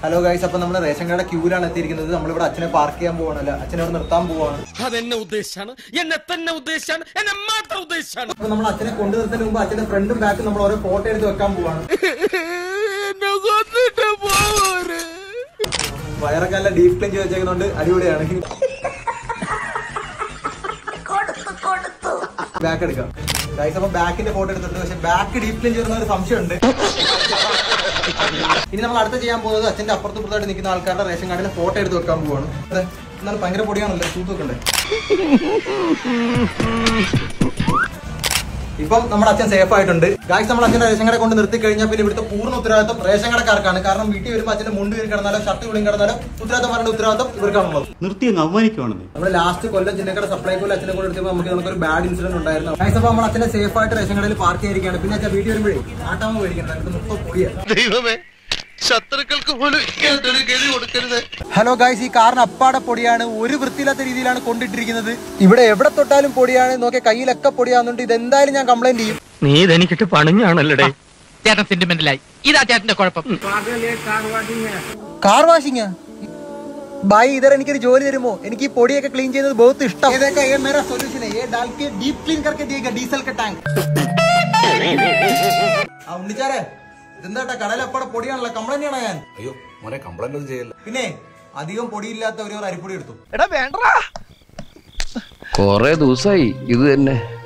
hello guys അപ്പൊ നമ്മൾ ration കടയുടെ ക്യൂലാണ് എത്തിയിരിക്കുന്നത് നമ്മളിവിടെ അച്ഛനെ പാർക്ക് ചെയ്യാൻ പോവാണല്ലോ അച്ഛനെ ഇവിടെ നിർത്താൻ പോവാണ് അതെന്നെ ഉദ്ദേശാണ് എന്നെ തന്നെ ഉദ്ദേശാണ് എന്നെ മാത്രം ഉദ്ദേശാണ് അപ്പൊ നമ്മൾ അച്ഛനെ കൊണ്ടു നിർത്തുന്നതിന് മുമ്പ് അച്ഛന്റെ ഫ്രണ്ടും ബാക്കും നമ്മൾ ഓരോ ഫോട്ടോ എടുത്ത് വെക്കാൻ പോവാണ് വയറൊക്കെ നല്ല ഡീപ് ക്ലീൻ ചെയ്ത് വെച്ചേക്കുന്നുണ്ട് അടിപൊളിയാണ് ബാക്ക് എടുക്കാം ഗൈസ് അപ്പൊ ബാക്കിന്റെ ഫോട്ടോ എടുത്തിട്ടുണ്ട് പക്ഷെ ബാക്ക് ഡീപ് ക്ലീൻ ചെയ്യുന്ന ഒരു സംശയമുണ്ട് ഇനി നമ്മൾ അടുത്ത ചെയ്യാൻ പോകുന്നത് അച്ഛന്റെ അപ്പുറത്ത് ഇപ്പുറത്തായിട്ട് നിൽക്കുന്ന ആൾക്കാരുടെ റേഷൻ കാർഡിലെ ഫോട്ടോ എടുത്ത് വെക്കാൻ പോവാണ് അതെ എന്നാൽ ഭയങ്കര പൊടിയാണല്ലോ തൂത്ത് വെക്കണ്ടേ ഇപ്പം നമ്മുടെ അച്ഛൻ സേഫ് ആയിട്ടുണ്ട് ഗായ്സ് നമ്മൾ അച്ഛന്റെ റേഷൻ കട കൊണ്ട് നിർത്തി കഴിഞ്ഞാൽ പിന്നെ ഇവിടുത്തെ പൂർണ്ണ ഉത്തരവാദിത്വം റേഷൻ കടക്കാർക്കാണ് കാരണം വീട്ടിൽ വരുമ്പോൾ അച്ഛന്റെ മുണ്ട് കീറി കിടന്നാലോ ഷർട്ട് വിളിയും കിടന്നാലോ ഉത്തരവാദിത്തം പറയേണ്ട ഉത്തരവാദിത്വം ഇവർക്കാണുള്ളത് നിർത്തി അങ്ങ് അവമാനിക്കുവാണെന്ന് നമ്മൾ ലാസ്റ്റ് കൊല്ലം ചിന്നക്കട സപ്ലൈക്കോയിൽ അച്ഛനെ കൊണ്ട് എടുത്തപ്പോൾ നമുക്ക് നമുക്കൊരു ബാഡ് ഇൻസിഡന്റ് ഉണ്ടായിരുന്നു ഗായ്സ് അപ്പോൾ നമ്മൾ അച്ഛനെ സേഫ് ആയിട്ട് റേഷൻ കടയിൽ പാർക്ക് ചെയ്തിരിക്കുകയാണ് പിന്നെ അച്ഛൻ വീട്ടിൽ വരുമ്പോഴേ ആട്ടാമ മേടിക്കണം എന്നിട്ട് മുപ്പത് പൊടിയാണ് ദൈവമേ ശത്രുക്കൾക്ക് പോലും ഇങ്ങനൊരു ഗതി കൊടുക്കരുത് ഹലോ ഗായ്സ് ഈ കാറിന് അപ്പാടെ പൊടിയാണ് ഒരു വൃത്തിയില്ലാത്ത രീതിയിലാണ് കൊണ്ടിട്ടിരിക്കുന്നത് ഇവിടെ എവിടെ തൊട്ടാലും പൊടിയാണ് നോക്കിയ കയ്യിലൊക്കെ പൊടിയാകുന്നുണ്ട് ഇത് എന്തായാലും ഞാൻ കംപ്ലൈന്റ് ചെയ്യും നീ ഇതെനിക്കിട്ട് പണിഞ്ഞാണല്ലേ ചേട്ടൻ സെന്റിമെന്റലായി ഇതാ ചേട്ടന്റെ കുഴപ്പം കാർ വാഷിംഗ് ഭായി ഇതർ എനിക്കൊരു ജോലി തരുമോ എനിക്ക് ഈ പൊടിയൊക്കെ ക്ലീൻ ചെയ്യുന്നത് बहुत ഇഷ്ടം ये देखो ये मेरा सॉल्यूशन है ये डाल के डीप क्लीन करके दिएगा डीजल का टैंक ആ ഉണ്ണിച്ചാരെ ഇതെന്താട്ടാ കടയിൽ അപ്പാടെ പൊടിയാണല്ലോ കംപ്ലൈന്റ് ചെയ്യണോ ഞാൻ അയ്യോ മോനെ കംപ്ലൈന്റ് ഒന്നും ചെയ്യല്ല പിന്നെ അധികം പൊടിയില്ലാത്ത ഒരു അരിപ്പൊടി എടുത്തു കൊറേ ദിവസമായി ഇത് തന്നെ